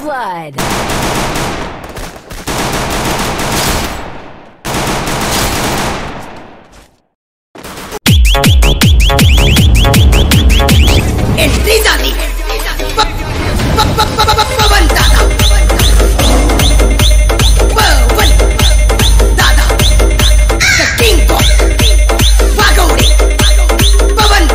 blood. Entry झाली प- प- प- प- प- पवन दादा पवन दादा द किंग ऑफ वागवणे पवन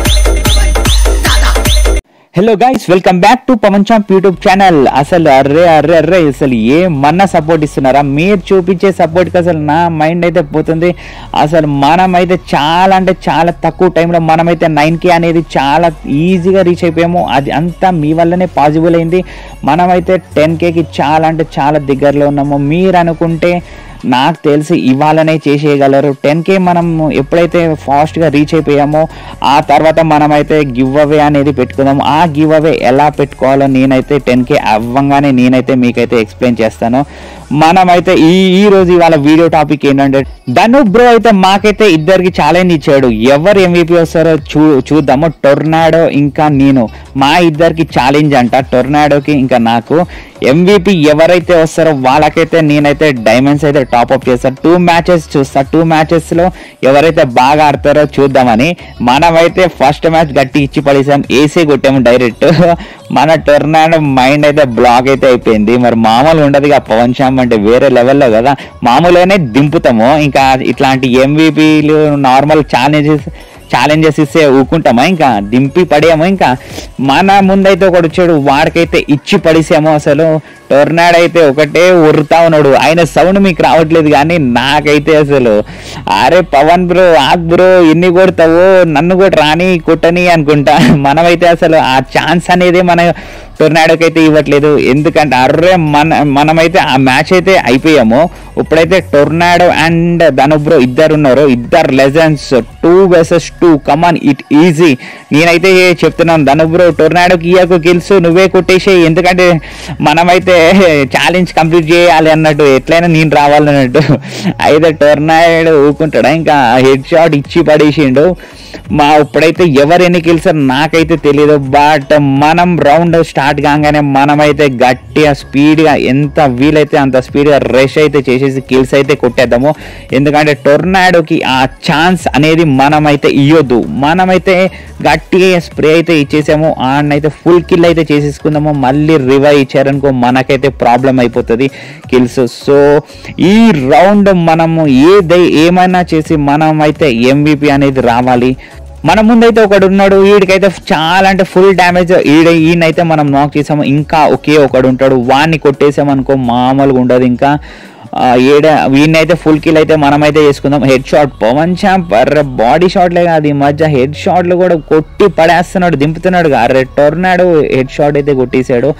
दादा hello guys welcome back to Pavan champ YouTube channel అసలు అర్రే అర్రే అర్రే అసలు ఏమన్నా సపోర్ట్ ఇస్తున్నారా మీరు చూపించే సపోర్ట్కి అసలు నా మైండ్ అయితే పోతుంది అసలు మనమైతే చాలా అంటే చాలా తక్కువ టైంలో మనమైతే నైన్ కే అనేది చాలా ఈజీగా రీచ్ అయిపోయాము అది అంతా మీ వల్లనే పాసిబుల్ అయింది మనమైతే టెన్ కేకి చాలా అంటే చాలా దగ్గరలో ఉన్నాము మీరు అనుకుంటే నాకు తెలిసి ఇవాళనే చేసేయగలరు టెన్ కే మనం ఎప్పుడైతే ఫాస్ట్గా రీచ్ అయిపోయామో ఆ తర్వాత మనమైతే గివ్ అవే అనేది పెట్టుకుందాం ఆ గివ్ అవే ఎలా పెట్టుకోవాలో నేనైతే టెన్ కే అవ్వంగానే నేనైతే మీకైతే ఎక్స్ప్లెయిన్ చేస్తాను మనమైతే ఈ ఈ రోజు ఇవాళ వీడియో టాపిక్ ఏంటంటే ధను బ్రో అయితే మాకైతే ఇద్దరికి ఛాలెంజ్ ఇచ్చాడు ఎవరు ఎంవిపి వస్తారో చూ చూద్దాము టొర్నాడో ఇంకా నేను మా ఇద్దరికి ఛాలెంజ్ అంట టొర్నాడోకి ఇంకా నాకు ఎంవిపి ఎవరైతే వస్తారో వాళ్ళకైతే నేనైతే డైమండ్స్ అయితే టాప్అప్ చేస్తాను టూ మ్యాచెస్ చూస్తా టూ మ్యాచెస్ లో ఎవరైతే బాగా ఆడతారో చూద్దామని మనమైతే ఫస్ట్ మ్యాచ్ గట్టి ఇచ్చి పడేసాం ఏసీ కొట్టాము డైరెక్ట్ మన టొర్నాడో మైండ్ అయితే బ్లాక్ అయితే అయిపోయింది మరి మామూలు ఉండదు ఇక పవన్ శ్యామ్ అంటే వేరే లెవెల్లో కదా మామూలుగానే దింపుతాము ఇంకా ఇట్లాంటి ఎంవిపీలు నార్మల్ ఛాలెంజెస్ ఛాలెంజెస్ ఇస్తే ఊకుంటామా ఇంకా దింపి పడేమో ఇంకా మన ముందైతే ఒకడు వచ్చాడు వాడికైతే ఇచ్చి పడేసాము అసలు టొర్నాడ్ అయితే ఒకటే ఉరుతా ఉన్నాడు ఆయన సౌండ్ మీకు రావట్లేదు కానీ నాకైతే అసలు అరే పవన్ బ్రో ఆక్ బ్రో ఎన్ని కొడతావు నన్ను కూడా రాని కొట్టని అనుకుంటా మనమైతే అసలు ఆ ఛాన్స్ అనేది మన టొర్నాడోకి అయితే ఇవ్వట్లేదు ఎందుకంటే అర్రే మన మనమైతే ఆ మ్యాచ్ అయితే అయిపోయాము ఇప్పుడైతే టొర్నాడో అండ్ ధనుబ్రో ఇద్దరు ఉన్నారు ఇద్దరు legends two versus two come on it easy నేనైతే చెప్తున్నాను ధనుబ్రో టొర్నాడోకి ఇయ్యకు కిల్స్ నువ్వే కొట్టేసే ఎందుకంటే మనమైతే ఛాలెంజ్ కంప్లీట్ చేయాలి అన్నట్టు ఎట్లయినా నేను రావాలన్నట్టు అయితే టొర్నాడో ఊకుంటాడా ఇంకా హెడ్ షాట్ ఇచ్చి పడేసిండు మా ఇప్పుడైతే ఎవరు ఎన్ని గెలిచారు నాకైతే తెలియదు బట్ మనం రౌండ్ స్టార్ట్ కాగానే మనమైతే గట్టిగా స్పీడ్గా ఎంత వీలైతే అంత స్పీడ్గా రష్ అయితే చేసేసి కిల్స్ అయితే కొట్టేద్దాము ఎందుకంటే టొర్నాడోకి ఆ ఛాన్స్ అనేది మనమైతే ఇవ్వద్దు మనమైతే గట్టిగా స్ప్రే అయితే ఇచ్చేసాము అయితే ఫుల్ కిల్ అయితే చేసేసుకుందాము మళ్ళీ రివైవ్ ఇచ్చారనుకో మనకైతే ప్రాబ్లం అయిపోతుంది కిల్స్ సో ఈ రౌండ్ మనము ఏదై ఏమైనా చేసి మనమైతే ఎంవిపి అనేది రావాలి మన ముందైతే ఒకడు ఉన్నాడు వీడికైతే చాలా అంటే ఫుల్ డ్యామేజ్ ఈడ ఈయనైతే మనం నాక్ చేసాము ఇంకా ఒకే ఒకడు ఉంటాడు వాడిని కొట్టేసామనుకో మామూలుగా ఉండదు ఇంకా ఆ, ఏడ వీడినైతే ఫుల్ కిల్ అయితే మనమైతే చేసుకుందాం హెడ్ షాట్ పవన్ చాంప్ అర్రే బాడీ షాట్లే కాదు ఈ మధ్య హెడ్ షాట్లు కూడా కొట్టి పడేస్తున్నాడు దింపుతున్నాడు అర్రే టొర్నాడు హెడ్ షాట్ అయితే కొట్టేశాడు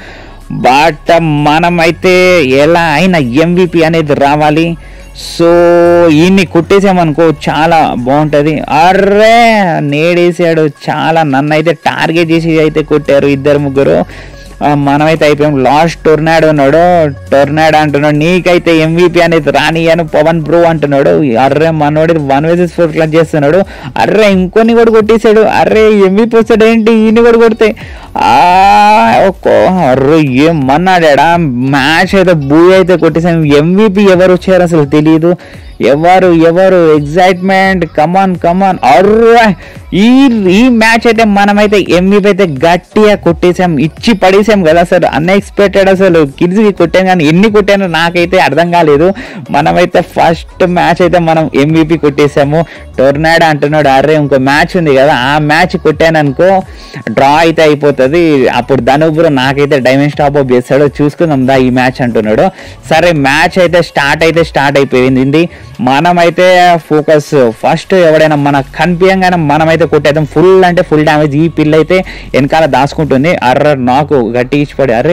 బట్ మనమైతే ఎలా అయినా ఎంవిపి అనేది రావాలి సో ఈయన్ని కొట్టేసామనుకో చాలా బాగుంటుంది అర్రే నేడేసాడు చాలా నన్ను అయితే టార్గెట్ చేసి అయితే కొట్టారు ఇద్దరు ముగ్గురు ఆ, మనమైతే అయిపోయాం లాస్ట్ టొర్నాడో ఉన్నాడు టొర్నాడో అంటున్నాడు నీకైతే ఎంవిపి అనేది రాని అని పవన్ బ్రో అంటున్నాడు అర్రే మనోడి వన్ వేసెస్ ఫోర్ క్లచ్ చేస్తున్నాడు అర్రే ఇంకొన్ని కూడా కొట్టేశాడు అర్రే ఎంవిపి వస్తాడు ఏంటి ఈయన కూడా కొడితే ఆ, ఒక్కో అర్రే ఏం మన్నాడా మ్యాచ్ అయితే బూ అయితే కొట్టేసాం ఎంవిపి ఎవరు వచ్చారు అసలు తెలియదు ఎవరు ఎవరు ఎగ్జైట్మెంట్ కమాన్ కమాన్ అర్రే ఈ ఈ మ్యాచ్ అయితే మనమైతే ఎంవిపి అయితే గట్టిగా కొట్టేసాం ఇచ్చి పడేసాం కదా అసలు అన్ఎక్స్పెక్టెడ్ అసలు కిడ్స్ కి కొట్టాం కానీ ఎన్ని కొట్టానో నాకైతే అర్థం కాలేదు మనమైతే ఫస్ట్ మ్యాచ్ అయితే మనం ఎంవిపి కొట్టేసాము టొర్నాడో అంటున్నాడు అరే ఇంకో మ్యాచ్ ఉంది కదా ఆ మ్యాచ్ కొట్టాను అనుకో డ్రా అయితే అయిపోతుంది అప్పుడు ధనుబ్రో నాకైతే డైమండ్ స్టాప్ అప్ చేస్తాడు చూసుకుందాం దా ఈ మ్యాచ్ అంటున్నాడు సరే మ్యాచ్ అయితే స్టార్ట్ అయితే స్టార్ట్ అయిపోయింది మనమైతే ఫోకస్ ఫస్ట్ ఎవడైనా మన కనిపించగానే మనమైతే కొట్టేద్దాం ఫుల్ అంటే ఫుల్ డ్యామేజ్ ఈ పిల్ల అయితే వెనకాల దాచుకుంటుంది అర్ర నాకు గట్టి ఇచ్చి పడి అరే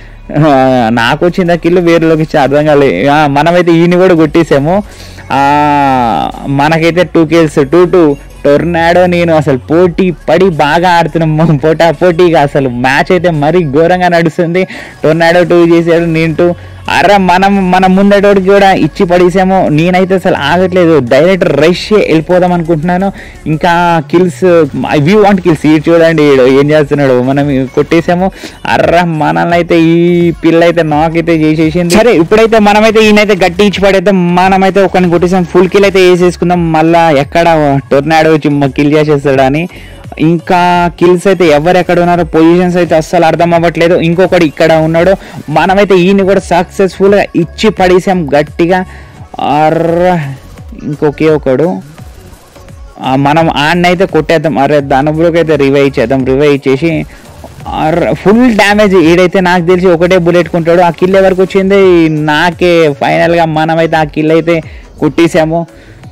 ఆ, నాకు వచ్చిందా కిల్లు వేరేలోకి ఇచ్చి అర్థం కాలేదు ఆ, మనమైతే ఈయన కూడా కొట్టేసాము ఆ, మనకైతే two kills two two tornado నేను అసలు పోటీ పడి బాగా ఆడుతున్నాం పోటా పోటీగా అసలు మ్యాచ్ అయితే మరీ ఘోరంగా నడుస్తుంది టొర్నాడో టూ చేశాడు నేను టూ అరే మనం మన ముందటోడికి కూడా ఇచ్చి పడేసాము నేనైతే అసలు ఆగట్లేదు డైరెక్ట్ రష్ వెళ్ళిపోదాం అనుకుంటున్నాను ఇంకా కిల్స్ వీ వాంట్ కిల్స్ ఈ చూడండి ఈడు ఏం చేస్తున్నాడు మనం కొట్టేసాము అర్ర మనల్ని అయితే ఈ పిల్ల అయితే నాకైతే చేసేసింది సరే ఇప్పుడైతే మనమైతే ఈయనైతే గట్టి ఇచ్చి పడేద్దాం మనమైతే ఒకరిని కొట్టేసాం ఫుల్ కిల్ అయితే వేసేసుకుందాం మళ్ళా ఎక్కడ టొర్నాడో వచ్చి కిల్ చేసేస్తాడని ఇంకా కిల్స్ అయితే ఎవరు ఎక్కడ ఉన్నారో పొజిషన్స్ అయితే అస్సలు అర్థం అవ్వట్లేదు ఇంకొకటి ఇక్కడ ఉన్నాడు మనమైతే ఈయన కూడా సక్సెస్ఫుల్గా ఇచ్చి పడేసాం గట్టిగా అర్ర ఇంకొకే ఒకడు ఆ, మనం ఆడినైతే కొట్టేద్దాం అరే దానబులోకి అయితే రివైవ్ చేద్దాం రివైవ్ చేసి ఫుల్ డ్యామేజ్ ఈడైతే నాకు తెలిసి ఒకటే బుల్లెట్ కొంటాడు ఆ కిల్ ఎవరికి వచ్చింది నాకే ఫైనల్గా మనమైతే ఆ కిల్ అయితే కొట్టేసాము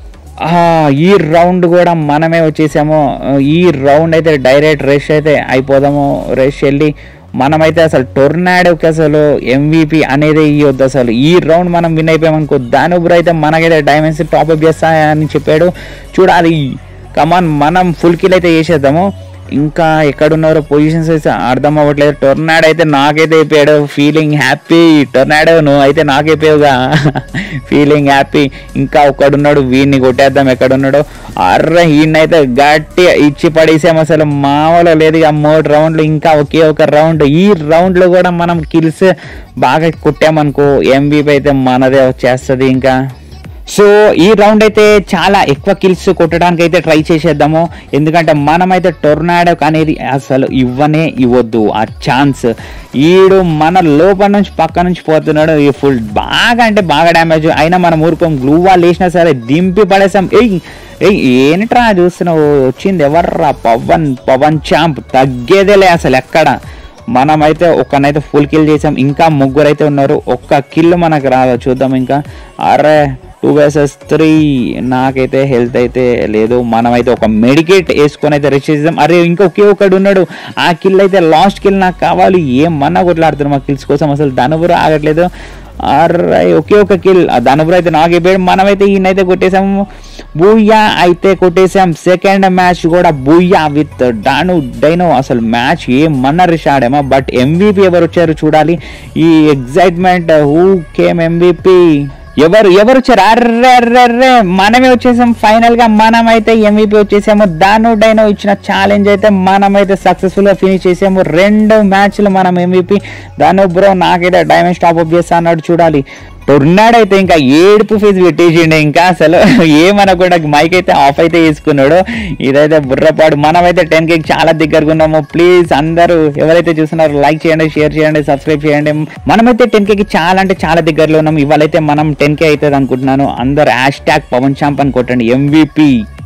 ఆ, ఈ రౌండ్ కూడా మనమే వచ్చేసాము ఈ రౌండ్ అయితే డైరెక్ట్ రెష్ అయితే అయిపోదాము రెష్ వెళ్ళి మనమైతే అసలు టొర్నాడోకి అసలు ఎంవిపి అనేది ఇవ్వద్దు అసలు ఈ రౌండ్ మనం విన్ అయిపోయామనుకో దాని ఊరు అయితే మనకైతే డైమెన్స్ టాప్ అప్ చేస్తాయని చెప్పాడు చూడాలి కమాన్ మనం ఫుల్ కిల్ అయితే చేసేద్దాము ఇంకా ఎక్కడున్నారో పొజిషన్స్ అయితే అర్థం అవ్వట్లేదు టొర్నాడో అయితే నాకైతే అయిపోయాడు ఫీలింగ్ హ్యాపీ టొర్నాడో నువ్వు అయితే నాకైపోయావుగా ఫీలింగ్ హ్యాపీ ఇంకా ఒకడున్నాడు వీడిని కొట్టేద్దాం ఎక్కడున్నాడో అర్ర ఈయనైతే గట్టిగా ఇచ్చి పడేసాం అసలు మామూలు లేదు ఇక మూడు రౌండ్లు ఇంకా ఒకే ఒక రౌండ్ ఈ రౌండ్లో కూడా మనం కిల్స్ బాగా కొట్టామనుకో ఎంబీపీ అయితే మనదే వచ్చేస్తుంది ఇంకా సో ఈ రౌండ్ అయితే చాలా ఎక్కువ కిల్స్ కొట్టడానికి అయితే ట్రై చేసేద్దాము ఎందుకంటే మనమైతే టొర్నాడో అనేది అసలు ఇవ్వనే ఇవ్వద్దు ఆ ఛాన్స్ ఈడు మన లోపల నుంచి పక్క నుంచి పోతున్నాడు ఈ ఫుల్ బాగా అంటే బాగా డ్యామేజ్ అయినా మనం ఊరుకోం గ్లూ వాల్ వేసినా సరే దింపి పడేసాం ఏయ్ ఏయ్ ఏంట్రా చూస్తున్నావు వచ్చింది ఎవర్రా పవన్ పవన్ చాంప్ తగ్గేదేలే అసలు ఎక్కడ మనమైతే ఒక్కనైతే ఫుల్ కిల్ చేసాం ఇంకా ముగ్గురు అయితే ఉన్నారు ఒక్క కిల్ మనకు రాదు చూద్దాం ఇంకా అరే టూ వర్సెస్ త్రీ నాకైతే హెల్త్ అయితే లేదు మనమైతే ఒక మెడికేట్ వేసుకొని అయితే రెస్ట్ చేసాం అరే ఇంకా ఒకే ఒకడు ఉన్నాడు ఆ కిల్ అయితే లాస్ట్ కిల్ నాకు కావాలి ఏమన్నా కొట్లాడుతున్నాం ఆ కిల్స్ కోసం అసలు దానబురు ఆగట్లేదు అరే ఒకే ఒక కిల్ దానబురు అయితే నాకు అయిపోయాడు మనమైతే ఈయనైతే కొట్టేసాము బూయా అయితే కొట్టేసాం సెకండ్ మ్యాచ్ కూడా బూయా విత్ డాను డైనో అసలు మ్యాచ్ ఏమన్నా రిష్ ఆడామా బట్ ఎంవీపీ ఎవరు వచ్చారు చూడాలి ఈ ఎగ్జైట్మెంట్ హూ కేమ్ ఎంవీపీ ఎవరు ఎవరు వచ్చారు అర్రే అర్రే అర్రే మనమే వచ్చేసాం ఫైనల్ గా మనమైతే ఎంవీపీ వచ్చేసాము దాను డైనో ఇచ్చిన ఛాలెంజ్ అయితే మనమైతే సక్సెస్ఫుల్ గా ఫినిష్ చేసాము రెండు మ్యాచ్లు మనం ఎంవీపీ దాను బ్రో నాకైతే డైమండ్ స్టాప్ అప్ చేస్తా అన్నాడు చూడాలి టొర్నాడ్ అయితే ఇంకా ఏడుపు ఫీజు పెట్టేసిండే ఇంకా అసలు ఏమనకుండా మైక్ అయితే ఆఫ్ అయితే చేసుకున్నాడు ఇదైతే బుర్రపాడు మనమైతే టెన్ కేకి చాలా దగ్గరగా ఉన్నాము ప్లీజ్ అందరూ ఎవరైతే చూస్తున్నారో లైక్ చేయండి షేర్ చేయండి సబ్స్క్రైబ్ చేయండి మనమైతే టెన్ కేకి చాలా అంటే చాలా దగ్గరలో ఉన్నాం ఇవాళైతే మనం టెన్ కే అవుతుంది అనుకుంటున్నాను అందరు హ్యాష్ ట్యాగ్ పవన్ చాంప్ అని కొట్టండి ఎంవిపి